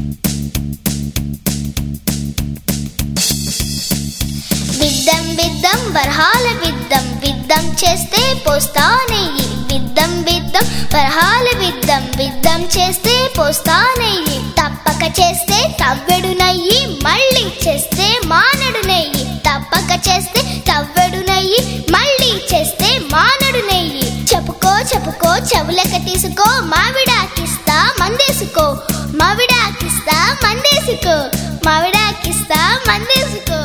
విద్దం విద్దం వరహాల విద్దం విద్దం చేస్తే పోస్తా నెయ్యి విద్దం విద్దం వరహాల విద్దం విద్దం చేస్తే పోస్తా నెయ్యి తప్పక చేస్తే తవ్వెడు నెయ్యి మళ్ళీ చేస్తే మానడు నెయ్యి తప్పక చేస్తే తవ్వెడు నెయ్యి మళ్ళీ చేస్తే మానడు నెయ్యి చెప్పుకో చెప్పుకో చెవులక తీసుకో మావిడాకిస్తా మందేసుకో మావిడాకిస్తా మందేసుకో మావిడాకిస్తా మందేసుకో